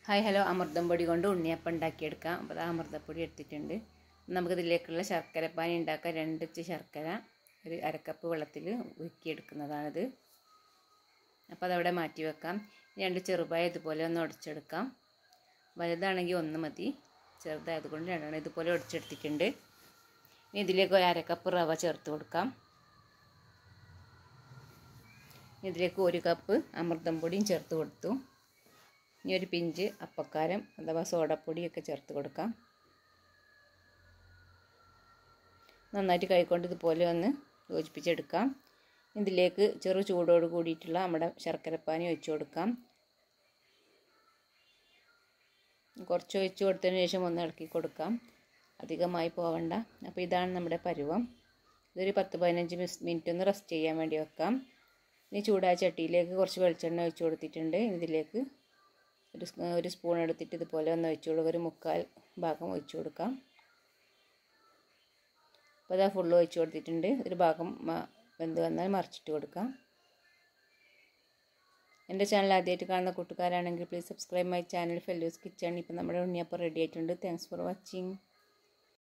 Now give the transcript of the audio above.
hi hello അമൃതം പൊടി കൊണ്ട് ഉണ്ണിയപ്പം ഉണ്ടാക്കിയെടുക്കാം അപ്പോൾ അത് അമൃതപ്പൊടി എടുത്തിട്ടുണ്ട് നമുക്കിതിലേക്കുള്ള ശർക്കര പാനി ഉണ്ടാക്കാൻ രണ്ട് ഇച്ചി ശർക്കര ഒരു അരക്കപ്പ് വെള്ളത്തിൽ ഉരുക്കിയെടുക്കുന്നതാണിത് അപ്പോൾ അതവിടെ മാറ്റി വെക്കാം രണ്ട് ചെറുപായ ഇതുപോലെ ഒന്ന് ഉടച്ചെടുക്കാം വലുതാണെങ്കിൽ ഒന്ന് മതി ചെറുതായതുകൊണ്ട് രണ്ടെണ്ണം ഇതുപോലെ ഉടച്ചെടുത്തിട്ടുണ്ട് ഇനി ഇതിലേക്ക് ഒരു അരക്കപ്പ് റവ ചേർത്ത് കൊടുക്കാം ഇതിലേക്ക് ഒരു കപ്പ് അമൃതം പൊടിയും ചേർത്ത് കൊടുത്തു ഇനി ഒരു പിഞ്ച് അപ്പക്കാരം അഥവാ സോഡപ്പൊടിയൊക്കെ ചേർത്ത് കൊടുക്കാം നന്നായിട്ട് കൈകൊണ്ട് ഇതുപോലെ ഒന്ന് യോജിപ്പിച്ചെടുക്കാം ഇതിലേക്ക് ചെറു ചൂടോട് കൂടിയിട്ടുള്ള നമ്മുടെ ശർക്കരപ്പാനി ഒഴിച്ചു കൊടുക്കാം കുറച്ച് ഒഴിച്ച് കൊടുത്തതിന് ശേഷം ഒന്ന് ഇളക്കി കൊടുക്കാം അധികമായി പോവണ്ട അപ്പോൾ ഇതാണ് നമ്മുടെ പരുവം ഇതൊരു പത്ത് പതിനഞ്ച് മിനിറ്റ് ഒന്ന് റെസ്റ്റ് ചെയ്യാൻ വേണ്ടി വെക്കാം ഇനി ചൂടായ ചട്ടിയിലേക്ക് കുറച്ച് വെളിച്ചെണ്ണ ഒഴിച്ച് കൊടുത്തിട്ടുണ്ട് ഇതിലേക്ക് ഒരു ഒരു സ്പൂൺ എടുത്തിട്ട് ഇതുപോലെ ഒന്ന് ഒഴിച്ച് കൊടുക്കുക ഒരു മുക്കാൽ ഭാഗം ഒഴിച്ച് കൊടുക്കാം അപ്പോൾ അതാ ഫുള്ള് ഒഴിച്ച് കൊടുത്തിട്ടുണ്ട് ഒരു ഭാഗം വെന്ത് വന്നാൽ മറിച്ചിട്ട് കൊടുക്കാം എൻ്റെ ചാനൽ ആദ്യമായിട്ട് കാണുന്ന കൂട്ടുകാരാണെങ്കിൽ പ്ലീസ് സബ്സ്ക്രൈബ് മൈ ചാനൽ ഫെല്ലൂസ് കിച്ചൺ ഇപ്പം നമ്മുടെ ഉണ്ണിയപ്പം റെഡി ആയിട്ടുണ്ട് താങ്ക്സ് ഫോർ വാച്ചിങ്